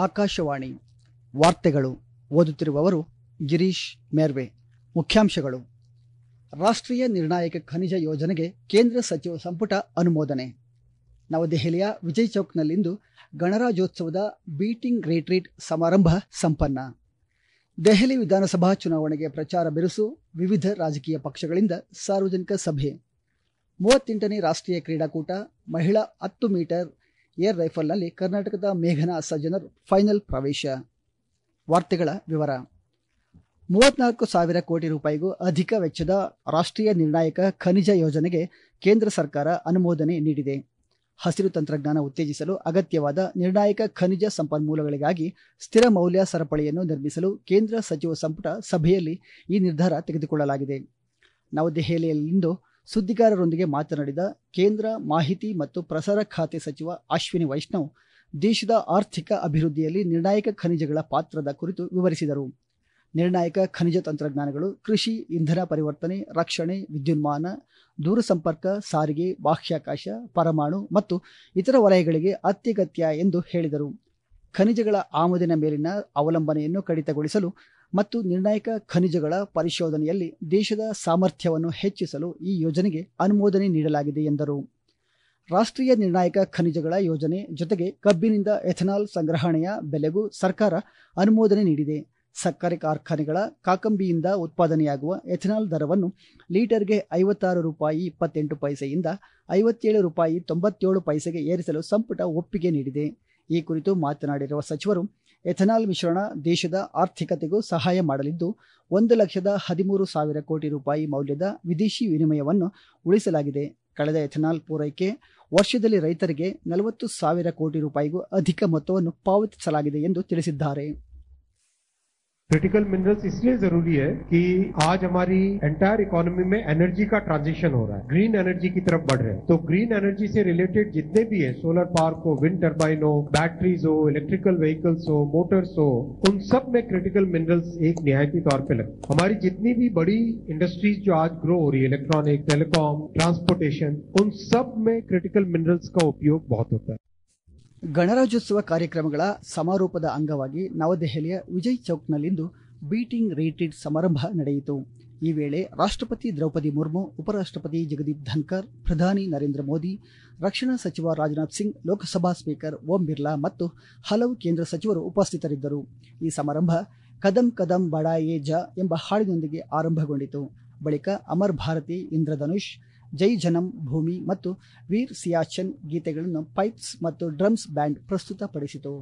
ಆಕಾಶವಾಣಿ ವಾರ್ತೆಗಳು ಓದುತ್ತಿರುವವರು ಗಿರೀಶ್ ಮೇರ್ವೆ ಮುಖ್ಯಾಂಶಗಳು ರಾಷ್ಟ್ರೀಯ ನಿರ್ಣಾಯಕ ಖನಿಜ ಯೋಜನೆಗೆ ಕೇಂದ್ರ ಸಚಿವ ಸಂಪುಟ ಅನುಮೋದನೆ ನವದೆಹಲಿಯ ವಿಜಯ್ ಚೌಕ್ನಲ್ಲಿಂದು ಗಣರಾಜ್ಯೋತ್ಸವದ ಬೀಟಿಂಗ್ ರಿಟ್ರೀಟ್ ಸಮಾರಂಭ ಸಂಪನ್ನ ದೆಹಲಿ ವಿಧಾನಸಭಾ ಚುನಾವಣೆಗೆ ಪ್ರಚಾರ ಬಿರುಸು ವಿವಿಧ ರಾಜಕೀಯ ಪಕ್ಷಗಳಿಂದ ಸಾರ್ವಜನಿಕ ಸಭೆ ಮೂವತ್ತೆಂಟನೇ ರಾಷ್ಟ್ರೀಯ ಕ್ರೀಡಾಕೂಟ ಮಹಿಳಾ ಹತ್ತು ಮೀಟರ್ ಏರ್ ರೈಫಲ್ನಲ್ಲಿ ಕರ್ನಾಟಕದ ಮೇಘನಾ ಸಜ್ಜನರ್ ಫೈನಲ್ ಪ್ರವೇಶ ವಾರ್ತೆಗಳ ವಿವರ ಮೂವತ್ನಾಲ್ಕು ಸಾವಿರ ಕೋಟಿ ರೂಪಾಯಿಗೂ ಅಧಿಕ ವೆಚ್ಚದ ರಾಷ್ಟ್ರೀಯ ನಿರ್ಣಾಯಕ ಖನಿಜ ಯೋಜನೆಗೆ ಕೇಂದ್ರ ಸರ್ಕಾರ ಅನುಮೋದನೆ ನೀಡಿದೆ ಹಸಿರು ತಂತ್ರಜ್ಞಾನ ಉತ್ತೇಜಿಸಲು ಅಗತ್ಯವಾದ ನಿರ್ಣಾಯಕ ಖನಿಜ ಸಂಪನ್ಮೂಲಗಳಿಗಾಗಿ ಸ್ಥಿರ ಮೌಲ್ಯ ಸರಪಳಿಯನ್ನು ನಿರ್ಮಿಸಲು ಕೇಂದ್ರ ಸಚಿವ ಸಂಪುಟ ಸಭೆಯಲ್ಲಿ ಈ ನಿರ್ಧಾರ ತೆಗೆದುಕೊಳ್ಳಲಾಗಿದೆ ನವದೆಹಲಿಯಲ್ಲಿಂದು ಸುದ್ದಿಗಾರರೊಂದಿಗೆ ಮಾತನಾಡಿದ ಕೇಂದ್ರ ಮಾಹಿತಿ ಮತ್ತು ಪ್ರಸಾರ ಖಾತೆ ಸಚಿವ ಅಶ್ವಿನಿ ವೈಷ್ಣವ್ ದೇಶದ ಆರ್ಥಿಕ ಅಭಿವೃದ್ಧಿಯಲ್ಲಿ ನಿರ್ಣಾಯಕ ಖನಿಜಗಳ ಪಾತ್ರದ ಕುರಿತು ವಿವರಿಸಿದರು ನಿರ್ಣಾಯಕ ಖನಿಜ ತಂತ್ರಜ್ಞಾನಗಳು ಕೃಷಿ ಇಂಧನ ಪರಿವರ್ತನೆ ರಕ್ಷಣೆ ವಿದ್ಯುನ್ಮಾನ ದೂರಸಂಪರ್ಕ ಸಾರಿಗೆ ಬಾಹ್ಯಾಕಾಶ ಪರಮಾಣು ಮತ್ತು ಇತರ ವಲಯಗಳಿಗೆ ಅತ್ಯಗತ್ಯ ಎಂದು ಹೇಳಿದರು ಖನಿಜಗಳ ಆಮದಿನ ಮೇಲಿನ ಅವಲಂಬನೆಯನ್ನು ಕಡಿತಗೊಳಿಸಲು ಮತ್ತು ನಿರ್ಣಾಯಕ ಖನಿಜಗಳ ಪರಿಶೋಧನೆಯಲ್ಲಿ ದೇಶದ ಸಾಮರ್ಥ್ಯವನ್ನು ಹೆಚ್ಚಿಸಲು ಈ ಯೋಜನೆಗೆ ಅನುಮೋದನೆ ನೀಡಲಾಗಿದೆ ಎಂದರು ರಾಷ್ಟ್ರೀಯ ನಿರ್ಣಾಯಕ ಖನಿಜಗಳ ಯೋಜನೆ ಜೊತೆಗೆ ಕಬ್ಬಿನಿಂದ ಎಥನಾಲ್ ಸಂಗ್ರಹಣೆಯ ಬೆಲೆಗೂ ಸರ್ಕಾರ ಅನುಮೋದನೆ ನೀಡಿದೆ ಸಕ್ಕರೆ ಕಾರ್ಖಾನೆಗಳ ಕಾಕಂಬಿಯಿಂದ ಉತ್ಪಾದನೆಯಾಗುವ ಎಥನಾಲ್ ದರವನ್ನು ಲೀಟರ್ಗೆ ಐವತ್ತಾರು ರೂಪಾಯಿ ಇಪ್ಪತ್ತೆಂಟು ಪೈಸೆಯಿಂದ ಐವತ್ತೇಳು ರೂಪಾಯಿ ತೊಂಬತ್ತೇಳು ಪೈಸೆಗೆ ಏರಿಸಲು ಸಂಪುಟ ಒಪ್ಪಿಗೆ ನೀಡಿದೆ ಈ ಕುರಿತು ಮಾತನಾಡಿರುವ ಸಚಿವರು ಎಥನಾಲ್ ಮಿಶ್ರಣ ದೇಶದ ಆರ್ಥಿಕತೆಗೂ ಸಹಾಯ ಮಾಡಲಿದ್ದು ಒಂದು ಲಕ್ಷದ ಹದಿಮೂರು ಸಾವಿರ ಕೋಟಿ ರೂಪಾಯಿ ಮೌಲ್ಯದ ವಿದೇಶಿ ವಿನಿಮಯವನ್ನು ಉಳಿಸಲಾಗಿದೆ ಕಳೆದ ಎಥನಾಲ್ ಪೂರೈಕೆ ವರ್ಷದಲ್ಲಿ ರೈತರಿಗೆ ನಲವತ್ತು ಸಾವಿರ ಕೋಟಿ ರೂಪಾಯಿಗೂ ಅಧಿಕ ಮೊತ್ತವನ್ನು ಪಾವತಿಸಲಾಗಿದೆ ಎಂದು ತಿಳಿಸಿದ್ದಾರೆ क्रिटिकल मिनरल्स इसलिए जरूरी है कि आज हमारी एंटायर इकोनॉमी में एनर्जी का ट्रांजिशन हो रहा है ग्रीन एनर्जी की तरफ बढ़ रहे हैं तो ग्रीन एनर्जी से रिलेटेड जितने भी है सोलर पार्क हो विंड टर्बाइन हो बैटरीज हो इलेक्ट्रिकल व्हीकल्स हो मोटर्स हो उन सब में क्रिटिकल मिनरल्स एक निहायती तौर पे लगते हमारी जितनी भी बड़ी इंडस्ट्रीज जो आज ग्रो हो रही है इलेक्ट्रॉनिक टेलीकॉम ट्रांसपोर्टेशन उन सब में क्रिटिकल मिनरल्स का उपयोग बहुत होता है ಗಣರಾಜ್ಯೋತ್ಸವ ಕಾರ್ಯಕ್ರಮಗಳ ಸಮಾರೋಪದ ಅಂಗವಾಗಿ ನವದೆಹಲಿಯ ವಿಜಯ್ ಚೌಕ್ನಲ್ಲಿಂದು ಬೀಟಿಂಗ್ ರಿಟ್ರೀಟ್ ಸಮಾರಂಭ ನಡೆಯಿತು ಈ ವೇಳೆ ರಾಷ್ಟ್ರಪತಿ ದ್ರೌಪದಿ ಮುರ್ಮು ಉಪರಾಷ್ಟ್ರಪತಿ ಜಗದೀಪ್ ಧನ್ಕರ್ ಪ್ರಧಾನಿ ನರೇಂದ್ರ ಮೋದಿ ರಕ್ಷಣಾ ಸಚಿವ ರಾಜನಾಥ್ ಸಿಂಗ್ ಲೋಕಸಭಾ ಸ್ಪೀಕರ್ ಓಂ ಬಿರ್ಲಾ ಮತ್ತು ಹಲವು ಕೇಂದ್ರ ಸಚಿವರು ಉಪಸ್ಥಿತರಿದ್ದರು ಈ ಸಮಾರಂಭ ಕದಂ ಕದಂ ಬಡಾಯೇ ಜ ಎಂಬ ಹಾಡಿನೊಂದಿಗೆ ಆರಂಭಗೊಂಡಿತು ಬಳಿಕ ಅಮರ್ ಭಾರತಿ ಇಂದ್ರಧನುಷ್ ಜೈ ಜನಂ ಭೂಮಿ ಮತ್ತು ವೀರ್ ಸಿಯಾಚನ್ ಗೀತೆಗಳನ್ನು ಪೈಪ್ಸ್ ಮತ್ತು ಡ್ರಮ್ಸ್ ಬ್ಯಾಂಡ್ ಪ್ರಸ್ತುತಪಡಿಸಿತು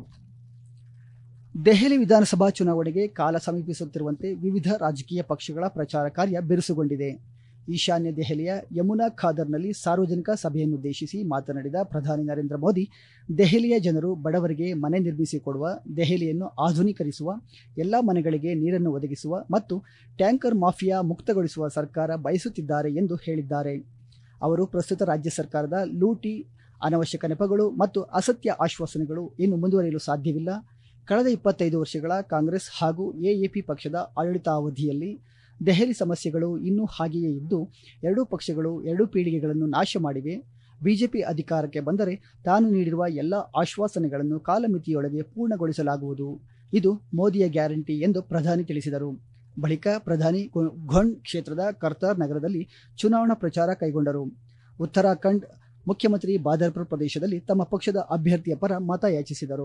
ದೆಹಲಿ ವಿಧಾನಸಭಾ ಚುನಾವಣೆಗೆ ಕಾಲ ಸಮೀಪಿಸುತ್ತಿರುವಂತೆ ವಿವಿಧ ರಾಜಕೀಯ ಪಕ್ಷಗಳ ಪ್ರಚಾರ ಕಾರ್ಯ ಬಿರುಸುಗೊಂಡಿದೆ ಈಶಾನ್ಯ ದೆಹಲಿಯ ಯಮುನಾ ಖಾದರ್ನಲ್ಲಿ ಸಾರ್ವಜನಿಕ ಸಭೆಯನ್ನುದ್ದೇಶಿಸಿ ಮಾತನಾಡಿದ ಪ್ರಧಾನಿ ನರೇಂದ್ರ ಮೋದಿ ದೆಹಲಿಯ ಜನರು ಬಡವರಿಗೆ ಮನೆ ನಿರ್ಮಿಸಿಕೊಡುವ ದೆಹಲಿಯನ್ನು ಆಧುನೀಕರಿಸುವ ಎಲ್ಲ ಮನೆಗಳಿಗೆ ನೀರನ್ನು ಒದಗಿಸುವ ಮತ್ತು ಟ್ಯಾಂಕರ್ ಮಾಫಿಯಾ ಮುಕ್ತಗೊಳಿಸುವ ಸರ್ಕಾರ ಬಯಸುತ್ತಿದ್ದಾರೆ ಎಂದು ಹೇಳಿದ್ದಾರೆ ಅವರು ಪ್ರಸ್ತುತ ರಾಜ್ಯ ಸರ್ಕಾರದ ಲೂಟಿ ಅನವಶ್ಯಕ ನೆಪಗಳು ಮತ್ತು ಅಸತ್ಯ ಆಶ್ವಾಸನೆಗಳು ಇನ್ನು ಮುಂದುವರಿಯಲು ಸಾಧ್ಯವಿಲ್ಲ ಕಳೆದ ಇಪ್ಪತ್ತೈದು ವರ್ಷಗಳ ಕಾಂಗ್ರೆಸ್ ಹಾಗೂ ಎಎಪಿ ಪಕ್ಷದ ಆಡಳಿತಾವಧಿಯಲ್ಲಿ ದೆಹಲಿ ಸಮಸ್ಯೆಗಳು ಇನ್ನೂ ಹಾಗೆಯೇ ಇದ್ದು ಎರಡೂ ಪಕ್ಷಗಳು ಎರಡೂ ಪೀಳಿಗೆಗಳನ್ನು ನಾಶ ಮಾಡಿವೆ ಬಿಜೆಪಿ ಅಧಿಕಾರಕ್ಕೆ ಬಂದರೆ ತಾನು ನೀಡಿರುವ ಎಲ್ಲ ಆಶ್ವಾಸನೆಗಳನ್ನು ಕಾಲಮಿತಿಯೊಳಗೆ ಪೂರ್ಣಗೊಳಿಸಲಾಗುವುದು ಇದು ಮೋದಿಯ ಗ್ಯಾರಂಟಿ ಎಂದು ಪ್ರಧಾನಿ ತಿಳಿಸಿದರು ಬಳಿಕ ಪ್ರಧಾನಿ ಘೊಂಡ್ ಕ್ಷೇತ್ರದ ಕರ್ತಾರ್ ನಗರದಲ್ಲಿ ಚುನಾವಣಾ ಪ್ರಚಾರ ಕೈಗೊಂಡರು ಉತ್ತರಾಖಂಡ್ ಮುಖ್ಯಮಂತ್ರಿ ಬಾದರ್ಪುರ್ ಪ್ರದೇಶದಲ್ಲಿ ತಮ್ಮ ಪಕ್ಷದ ಅಭ್ಯರ್ಥಿಯ ಪರ ಮತ ಯಾಚಿಸಿದರು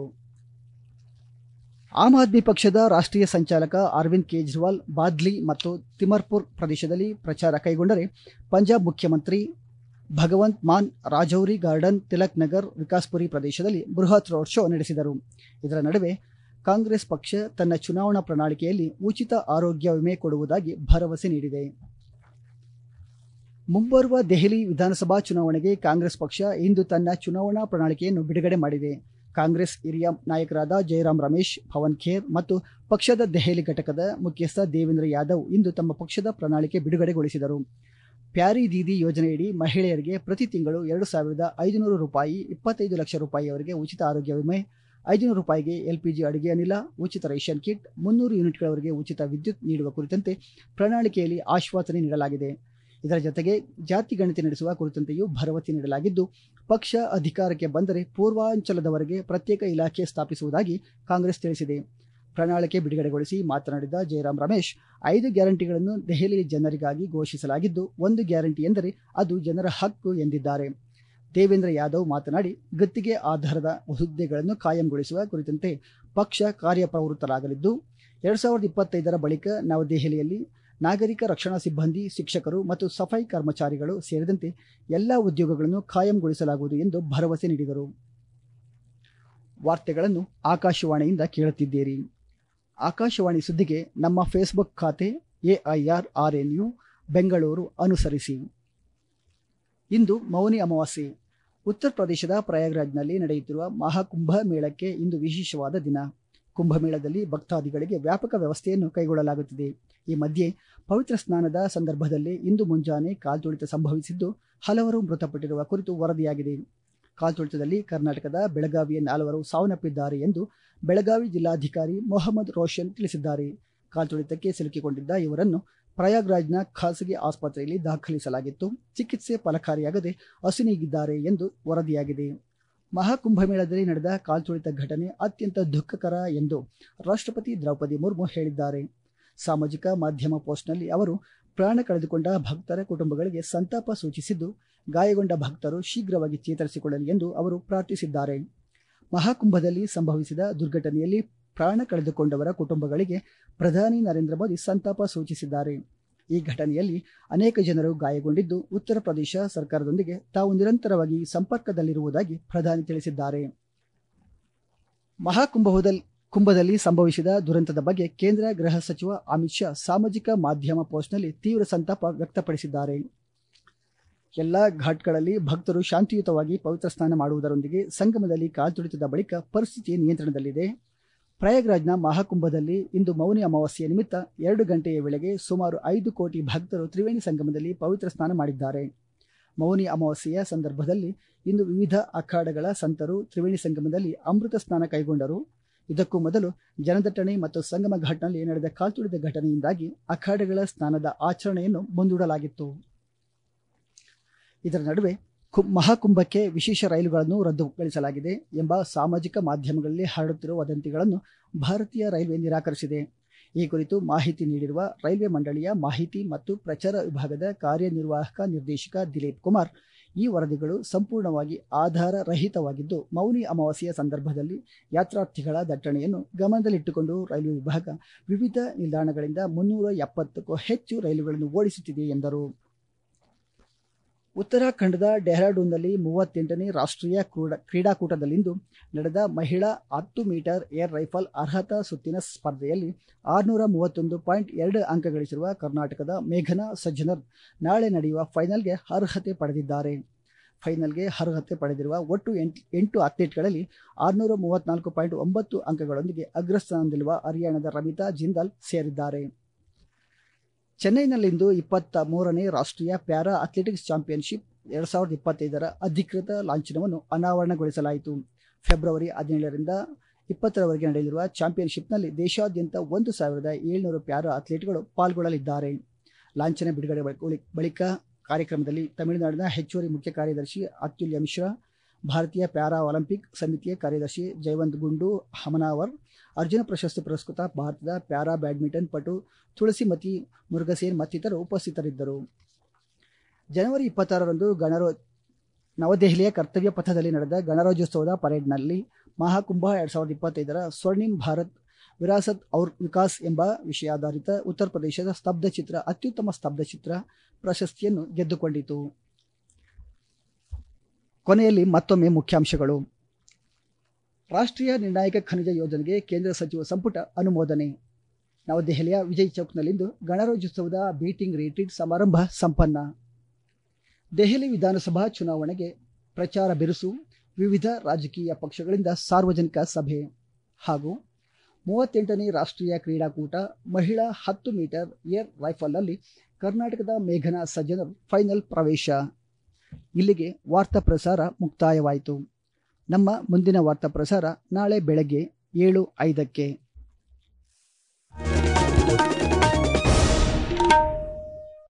ಆಮ್ ಆದ್ಮಿ ಪಕ್ಷದ ರಾಷ್ಟ್ರೀಯ ಸಂಚಾಲಕ ಅರವಿಂದ್ ಕೇಜ್ರಿವಾಲ್ ಬಾದ್ಲಿ ಮತ್ತು ತಿಮರ್ಪುರ್ ಪ್ರದೇಶದಲ್ಲಿ ಪ್ರಚಾರ ಕೈಗೊಂಡರೆ ಪಂಜಾಬ್ ಮುಖ್ಯಮಂತ್ರಿ ಭಗವಂತ್ ಮಾನ್ ರಾಜೌರಿ ಗಾರ್ಡನ್ ತಿಲಕ್ ನಗರ್ ವಿಕಾಸ್ಪುರಿ ಪ್ರದೇಶದಲ್ಲಿ ಬೃಹತ್ ರೋಡ್ ಶೋ ನಡೆಸಿದರು ಇದರ ನಡುವೆ ಕಾಂಗ್ರೆಸ್ ಪಕ್ಷ ತನ್ನ ಚುನಾವಣಾ ಪ್ರಣಾಳಿಕೆಯಲ್ಲಿ ಉಚಿತ ಆರೋಗ್ಯ ವಿಮೆ ಕೊಡುವುದಾಗಿ ಭರವಸೆ ನೀಡಿದೆ ಮುಂಬರುವ ದೆಹಲಿ ವಿಧಾನಸಭಾ ಚುನಾವಣೆಗೆ ಕಾಂಗ್ರೆಸ್ ಪಕ್ಷ ಇಂದು ತನ್ನ ಚುನಾವಣಾ ಪ್ರಣಾಳಿಕೆಯನ್ನು ಬಿಡುಗಡೆ ಮಾಡಿದೆ ಕಾಂಗ್ರೆಸ್ ಹಿರಿಯ ನಾಯಕರಾದ ಜಯರಾಮ್ ರಮೇಶ್ ಪವನ್ ಖೇರ್ ಮತ್ತು ಪಕ್ಷದ ದೆಹಲಿ ಘಟಕದ ಮುಖ್ಯಸ್ಥ ದೇವೇಂದ್ರ ಯಾದವ್ ಇಂದು ತಮ್ಮ ಪಕ್ಷದ ಪ್ರಣಾಳಿಕೆ ಬಿಡುಗಡೆಗೊಳಿಸಿದರು ಪ್ಯಾರಿ ದೀದಿ ಯೋಜನೆಯಡಿ ಮಹಿಳೆಯರಿಗೆ ಪ್ರತಿ ತಿಂಗಳು ಎರಡು ಸಾವಿರದ ಐದುನೂರು ರೂಪಾಯಿ ಇಪ್ಪತ್ತೈದು ಲಕ್ಷ ರೂಪಾಯಿಯವರೆಗೆ ಉಚಿತ ಆರೋಗ್ಯ ವಿಮೆ ಐದುನೂರು ರೂಪಾಯಿಗೆ ಎಲ್ಪಿಜಿ ಅಡುಗೆ ಅನಿಲ ಉಚಿತ ರೇಷನ್ ಕಿಟ್ ಮುನ್ನೂರು ಯೂನಿಟ್ಗಳವರೆಗೆ ಉಚಿತ ವಿದ್ಯುತ್ ನೀಡುವ ಕುರಿತಂತೆ ಪ್ರಣಾಳಿಕೆಯಲ್ಲಿ ಆಶ್ವಾಸನೆ ನೀಡಲಾಗಿದೆ ಇದರ ಜೊತೆಗೆ ಜಾತಿ ಗಣತಿ ನಡೆಸುವ ಕುರಿತಂತೆಯೂ ಭರವಸೆ ನೀಡಲಾಗಿದ್ದು ಪಕ್ಷ ಅಧಿಕಾರಕ್ಕೆ ಬಂದರೆ ಪೂರ್ವಾಂಚಲದವರೆಗೆ ಪ್ರತ್ಯೇಕ ಇಲಾಖೆ ಸ್ಥಾಪಿಸುವುದಾಗಿ ಕಾಂಗ್ರೆಸ್ ತಿಳಿಸಿದೆ ಪ್ರಣಾಳಿಕೆ ಬಿಡುಗಡೆಗೊಳಿಸಿ ಮಾತನಾಡಿದ ಜಯರಾಮ್ ರಮೇಶ್ ಐದು ಗ್ಯಾರಂಟಿಗಳನ್ನು ದೆಹಲಿ ಜನರಿಗಾಗಿ ಘೋಷಿಸಲಾಗಿದ್ದು ಒಂದು ಗ್ಯಾರಂಟಿ ಎಂದರೆ ಅದು ಜನರ ಹಕ್ಕು ಎಂದಿದ್ದಾರೆ ದೇವೇಂದ್ರ ಯಾದವ್ ಮಾತನಾಡಿ ಗುತ್ತಿಗೆ ಆಧಾರದ ಹುದ್ದೆಗಳನ್ನು ಕಾಯಂಗೊಳಿಸುವ ಕುರಿತಂತೆ ಪಕ್ಷ ಕಾರ್ಯಪ್ರವೃತ್ತರಾಗಲಿದ್ದು ಎರಡ್ ಸಾವಿರದ ಇಪ್ಪತ್ತೈದರ ಬಳಿಕ ನವದೆಹಲಿಯಲ್ಲಿ ನಾಗರಿಕ ರಕ್ಷಣಾ ಸಿಬ್ಬಂದಿ ಶಿಕ್ಷಕರು ಮತ್ತು ಸಫಾಯಿ ಕರ್ಮಚಾರಿಗಳು ಸೇರಿದಂತೆ ಎಲ್ಲ ಉದ್ಯೋಗಗಳನ್ನು ಕಾಯಂಗೊಳಿಸಲಾಗುವುದು ಎಂದು ಭರವಸೆ ನೀಡಿದರು ವಾರ್ತೆಗಳನ್ನು ಆಕಾಶವಾಣಿಯಿಂದ ಕೇಳುತ್ತಿದ್ದೀರಿ ಆಕಾಶವಾಣಿ ಸುದ್ದಿಗೆ ನಮ್ಮ ಫೇಸ್ಬುಕ್ ಖಾತೆ ಎಐಆರ್ ಆರ್ಎನ್ಯು ಬೆಂಗಳೂರು ಅನುಸರಿಸಿ ಇಂದು ಮೌನಿ ಅಮಾವಾಸ್ಯೆ ಉತ್ತರ ಪ್ರದೇಶದ ಪ್ರಯಾಗ್ರಾಜ್ನಲ್ಲಿ ನಡೆಯುತ್ತಿರುವ ಮಹಾಕುಂಭ ಮೇಳಕ್ಕೆ ಇಂದು ವಿಶೇಷವಾದ ದಿನ ಕುಂಭಮೇಳದಲ್ಲಿ ಭಕ್ತಾದಿಗಳಿಗೆ ವ್ಯಾಪಕ ವ್ಯವಸ್ಥೆಯನ್ನು ಕೈಗೊಳ್ಳಲಾಗುತ್ತಿದೆ ಈ ಮಧ್ಯೆ ಪವಿತ್ರ ಸ್ನಾನದ ಸಂದರ್ಭದಲ್ಲಿ ಇಂದು ಮುಂಜಾನೆ ಕಾಲ್ತುಳಿತ ಸಂಭವಿಸಿದ್ದು ಹಲವರು ಮೃತಪಟ್ಟಿರುವ ಕುರಿತು ವರದಿಯಾಗಿದೆ ಕಾಲ್ತುಳಿತದಲ್ಲಿ ಕರ್ನಾಟಕದ ಬೆಳಗಾವಿಯ ನಾಲ್ವರು ಸಾವನ್ನಪ್ಪಿದ್ದಾರೆ ಎಂದು ಬೆಳಗಾವಿ ಜಿಲ್ಲಾಧಿಕಾರಿ ಮೊಹಮ್ಮದ್ ರೋಷನ್ ತಿಳಿಸಿದ್ದಾರೆ ಕಾಲ್ತುಳಿತಕ್ಕೆ ಸಿಲುಕಿಕೊಂಡಿದ್ದ ಇವರನ್ನು ಪ್ರಯಾಗ್ರಾಜ್ನ ಖಾಸಗಿ ಆಸ್ಪತ್ರೆಯಲ್ಲಿ ದಾಖಲಿಸಲಾಗಿತ್ತು ಚಿಕಿತ್ಸೆ ಫಲಕಾರಿಯಾಗದೆ ಅಸುನೀಗಿದ್ದಾರೆ ಎಂದು ವರದಿಯಾಗಿದೆ ಮಹಾಕುಂಭಮೇಳದಲ್ಲಿ ನಡೆದ ಕಾಲ್ತುಳಿತ ಘಟನೆ ಅತ್ಯಂತ ದುಃಖಕರ ಎಂದು ರಾಷ್ಟ್ರಪತಿ ದ್ರೌಪದಿ ಮುರ್ಮು ಹೇಳಿದ್ದಾರೆ ಸಾಮಾಜಿಕ ಮಾಧ್ಯಮ ಪೋಸ್ಟ್ನಲ್ಲಿ ಅವರು ಪ್ರಾಣ ಕಳೆದುಕೊಂಡ ಭಕ್ತರ ಕುಟುಂಬಗಳಿಗೆ ಸಂತಾಪ ಸೂಚಿಸಿದ್ದು ಗಾಯಗೊಂಡ ಭಕ್ತರು ಶೀಘ್ರವಾಗಿ ಚೇತರಿಸಿಕೊಳ್ಳಲಿ ಎಂದು ಅವರು ಪ್ರಾರ್ಥಿಸಿದ್ದಾರೆ ಮಹಾಕುಂಭದಲ್ಲಿ ಸಂಭವಿಸಿದ ದುರ್ಘಟನೆಯಲ್ಲಿ ಪ್ರಾಣ ಕಳೆದುಕೊಂಡವರ ಕುಟುಂಬಗಳಿಗೆ ಪ್ರಧಾನಿ ನರೇಂದ್ರ ಮೋದಿ ಸಂತಾಪ ಸೂಚಿಸಿದ್ದಾರೆ ಈ ಘಟನೆಯಲ್ಲಿ ಅನೇಕ ಜನರು ಗಾಯಗೊಂಡಿದ್ದು ಉತ್ತರ ಪ್ರದೇಶ ಸರ್ಕಾರದೊಂದಿಗೆ ತಾವು ನಿರಂತರವಾಗಿ ಸಂಪರ್ಕದಲ್ಲಿರುವುದಾಗಿ ಪ್ರಧಾನಿ ತಿಳಿಸಿದ್ದಾರೆ ಮಹಾಕುಂಭದಲ್ಲಿ ಕುಂಭದಲ್ಲಿ ಸಂಭವಿಸಿದ ದುರಂತದ ಬಗ್ಗೆ ಕೇಂದ್ರ ಗೃಹ ಸಚಿವ ಅಮಿತ್ ಶಾ ಸಾಮಾಜಿಕ ಮಾಧ್ಯಮ ಪೋಸ್ಟ್ನಲ್ಲಿ ತೀವ್ರ ಸಂತಾಪ ವ್ಯಕ್ತಪಡಿಸಿದ್ದಾರೆ ಎಲ್ಲ ಘಾಟ್ಗಳಲ್ಲಿ ಭಕ್ತರು ಶಾಂತಿಯುತವಾಗಿ ಪವಿತ್ರ ಸ್ನಾನ ಮಾಡುವುದರೊಂದಿಗೆ ಸಂಗಮದಲ್ಲಿ ಕಾಲ್ತುಳಿತದ ಬಳಿಕ ಪರಿಸ್ಥಿತಿ ನಿಯಂತ್ರಣದಲ್ಲಿದೆ ಪ್ರಯಾಗ್ರಾಜ್ನ ಮಹಾಕುಂಭದಲ್ಲಿ ಇಂದು ಮೌನಿ ಅಮಾವಾಸ್ಯೆಯ ನಿಮಿತ್ತ ಎರಡು ಗಂಟೆಯ ವೇಳೆಗೆ ಸುಮಾರು ಐದು ಕೋಟಿ ಭಕ್ತರು ತ್ರಿವೇಣಿ ಸಂಗಮದಲ್ಲಿ ಪವಿತ್ರ ಸ್ನಾನ ಮಾಡಿದ್ದಾರೆ ಮೌನಿ ಅಮಾವಾಸ್ಯೆಯ ಸಂದರ್ಭದಲ್ಲಿ ಇಂದು ವಿವಿಧ ಅಖಾಡಗಳ ಸಂತರು ತ್ರಿವೇಣಿ ಸಂಗಮದಲ್ಲಿ ಅಮೃತ ಸ್ನಾನ ಕೈಗೊಂಡರು ಇದಕ್ಕೂ ಮೊದಲು ಜನದಟ್ಟಣೆ ಮತ್ತು ಸಂಗಮ ಘಾಟ್ನಲ್ಲಿ ನಡೆದ ಕಾಲ್ತುಳಿದ ಘಟನೆಯಿಂದಾಗಿ ಅಖಾಡಗಳ ಸ್ನಾನದ ಆಚರಣೆಯನ್ನು ಮುಂದೂಡಲಾಗಿತ್ತು ಇದರ ನಡುವೆ ಮಹಾಕುಂಭಕ್ಕೆ ವಿಶೇಷ ರೈಲುಗಳನ್ನು ರದ್ದುಗೊಳಿಸಲಾಗಿದೆ ಎಂಬ ಸಾಮಾಜಿಕ ಮಾಧ್ಯಮಗಳಲ್ಲಿ ಹರಡುತ್ತಿರುವ ವದಂತಿಗಳನ್ನು ಭಾರತೀಯ ರೈಲ್ವೆ ನಿರಾಕರಿಸಿದೆ ಈ ಕುರಿತು ಮಾಹಿತಿ ನೀಡಿರುವ ರೈಲ್ವೆ ಮಂಡಳಿಯ ಮಾಹಿತಿ ಮತ್ತು ಪ್ರಚಾರ ವಿಭಾಗದ ಕಾರ್ಯನಿರ್ವಾಹಕ ನಿರ್ದೇಶಕ ದಿಲೀಪ್ ಕುಮಾರ್ ಈ ವರದಿಗಳು ಸಂಪೂರ್ಣವಾಗಿ ಆಧಾರ ರಹಿತವಾಗಿದ್ದು ಮೌನಿ ಅಮಾವಾಸ್ಯೆಯ ಸಂದರ್ಭದಲ್ಲಿ ಯಾತ್ರಾರ್ಥಿಗಳ ದಟ್ಟಣೆಯನ್ನು ಗಮನದಲ್ಲಿಟ್ಟುಕೊಂಡು ರೈಲ್ವೆ ವಿಭಾಗ ವಿವಿಧ ನಿಲ್ದಾಣಗಳಿಂದ ಮುನ್ನೂರ ಎಪ್ಪತ್ತಕ್ಕೂ ಹೆಚ್ಚು ರೈಲುಗಳನ್ನು ಓಡಿಸುತ್ತಿದೆ ಎಂದರು ಉತ್ತರಾಖಂಡದ ಡೆಹ್ರಾಡೂನ್ನಲ್ಲಿ ಮೂವತ್ತೆಂಟನೇ ರಾಷ್ಟ್ರೀಯ ಕ್ರೀಡಾಕೂಟದಲ್ಲಿಂದು ನಡೆದ ಮಹಿಳಾ ಹತ್ತು ಮೀಟರ್ ಏರ್ ರೈಫಲ್ ಅರ್ಹತಾ ಸುತ್ತಿನ ಸ್ಪರ್ಧೆಯಲ್ಲಿ ಆರುನೂರ ಮೂವತ್ತೊಂದು ಪಾಯಿಂಟ್ ಎರಡು ಅಂಕ ಗಳಿಸಿರುವ ಕರ್ನಾಟಕದ ಮೇಘನಾ ಸಜ್ಜನರ್ ನಾಳೆ ನಡೆಯುವ ಫೈನಲ್ಗೆ ಅರ್ಹತೆ ಪಡೆದಿದ್ದಾರೆ ಫೈನಲ್ಗೆ ಅರ್ಹತೆ ಪಡೆದಿರುವ ಒಟ್ಟು ಎಂಟು ಎಂಟು ಅಥ್ಲೀಟ್ಗಳಲ್ಲಿ ಆರುನೂರ ಮೂವತ್ನಾಲ್ಕು ಪಾಯಿಂಟ್ ಒಂಬತ್ತು ಅಂಕಗಳೊಂದಿಗೆ ಅಗ್ರಸ್ಥಾನದಲ್ಲಿರುವ ಹರಿಯಾಣದ ರಮಿತಾ ಜಿಂದಾಲ್ ಸೇರಿದ್ದಾರೆ ಚೆನ್ನೈನಲ್ಲಿಂದು ಇಪ್ಪತ್ತ ಮೂರನೇ ರಾಷ್ಟ್ರೀಯ ಪ್ಯಾರಾ ಅಥ್ಲೆಟಿಕ್ಸ್ ಚಾಂಪಿಯನ್ಶಿಪ್ ಎರಡ್ ಸಾವಿರದ ಇಪ್ಪತ್ತೈದರ ಅಧಿಕೃತ ಲಾಂಛನವನ್ನು ಅನಾವರಣಗೊಳಿಸಲಾಯಿತು ಫೆಬ್ರವರಿ ಹದಿನೇಳರಿಂದ ಇಪ್ಪತ್ತರವರೆಗೆ ನಡೆಯಲಿರುವ ಚಾಂಪಿಯನ್ಶಿಪ್ನಲ್ಲಿ ದೇಶಾದ್ಯಂತ ಒಂದು ಸಾವಿರದ ಏಳ್ನೂರು ಪ್ಯಾರಾ ಅಥ್ಲೀಟ್ಗಳು ಪಾಲ್ಗೊಳ್ಳಲಿದ್ದಾರೆ ಲಾಂಛನ ಬಿಡುಗಡೆ ಬಳಿಕ ಕಾರ್ಯಕ್ರಮದಲ್ಲಿ ತಮಿಳುನಾಡಿನ ಹೆಚ್ಚುವರಿ ಮುಖ್ಯ ಕಾರ್ಯದರ್ಶಿ ಅತ್ಯುಲ್ಯ ಮಿಶ್ರಾ ಭಾರತೀಯ ಪ್ಯಾರಾ ಒಲಿಂಪಿಕ್ ಸಮಿತಿಯ ಕಾರ್ಯದರ್ಶಿ ಜಯವಂತ್ ಗುಂಡು ಹಮನಾವರ್ ಅರ್ಜುನ ಪ್ರಶಸ್ತಿ ಪುರಸ್ಕೃತ ಭಾರತದ ಪ್ಯಾರಾ ಬ್ಯಾಡ್ಮಿಂಟನ್ ಪಟು ತುಳಸಿಮತಿ ಮುರುಗಸೇನ್ ಮತ್ತಿತರರು ಉಪಸ್ಥಿತರಿದ್ದರು ಜನವರಿ ಇಪ್ಪತ್ತಾರರಂದು ಗಣರೋ ನವದೆಹಲಿಯ ಕರ್ತವ್ಯ ಪಥದಲ್ಲಿ ನಡೆದ ಗಣರಾಜ್ಯೋತ್ಸವದ ಪರೇಡ್ನಲ್ಲಿ ಮಹಾಕುಂಭ ಎರಡ್ ಸಾವಿರದ ಇಪ್ಪತ್ತೈದರ ಸ್ವರ್ಣಿಂ ಭಾರತ್ ವಿರಾಸತ್ ಔರ್ ವಿಕಾಸ್ ಎಂಬ ವಿಷಯಾಧಾರಿತ ಉತ್ತರ ಪ್ರದೇಶದ ಸ್ತಬ್ಧ ಚಿತ್ರ ಅತ್ಯುತ್ತಮ ಸ್ತಬ್ಧ ಚಿತ್ರ ಪ್ರಶಸ್ತಿಯನ್ನು ಗೆದ್ದುಕೊಂಡಿತು ಕೊನೆಯಲ್ಲಿ ಮತ್ತೊಮ್ಮೆ ಮುಖ್ಯಾಂಶಗಳು ರಾಷ್ಟ್ರೀಯ ನಿರ್ಣಾಯಕ ಖನಿಜ ಯೋಜನೆಗೆ ಕೇಂದ್ರ ಸಚಿವ ಸಂಪುಟ ಅನುಮೋದನೆ ನವದೆಹಲಿಯ ವಿಜಯ್ ಚೌಕ್ನಲ್ಲಿಂದು ಗಣರಾಜ್ಯೋತ್ಸವದ ಬೀಟಿಂಗ್ ರಿಟ್ರೀಟ್ ಸಮಾರಂಭ ಸಂಪನ್ನ ದೆಹಲಿ ವಿಧಾನಸಭಾ ಚುನಾವಣೆಗೆ ಪ್ರಚಾರ ಬಿರುಸು ವಿವಿಧ ರಾಜಕೀಯ ಪಕ್ಷಗಳಿಂದ ಸಾರ್ವಜನಿಕ ಸಭೆ ಹಾಗೂ ಮೂವತ್ತೆಂಟನೇ ರಾಷ್ಟ್ರೀಯ ಕ್ರೀಡಾಕೂಟ ಮಹಿಳಾ ಹತ್ತು ಮೀಟರ್ ಏರ್ ರೈಫಲ್ನಲ್ಲಿ ಕರ್ನಾಟಕದ ಮೇಘನಾ ಸಜ್ಜನರ್ ಫೈನಲ್ ಪ್ರವೇಶ ಇಲ್ಲಿಗೆ ವಾರ್ತಾ ಪ್ರಸಾರ ಮುಕ್ತಾಯವಾಯಿತು ನಮ್ಮ ಮುಂದಿನ ವಾರ್ತಾ ಪ್ರಸಾರ ನಾಳೆ ಬೆಳಗ್ಗೆ ಏಳು ಐದಕ್ಕೆ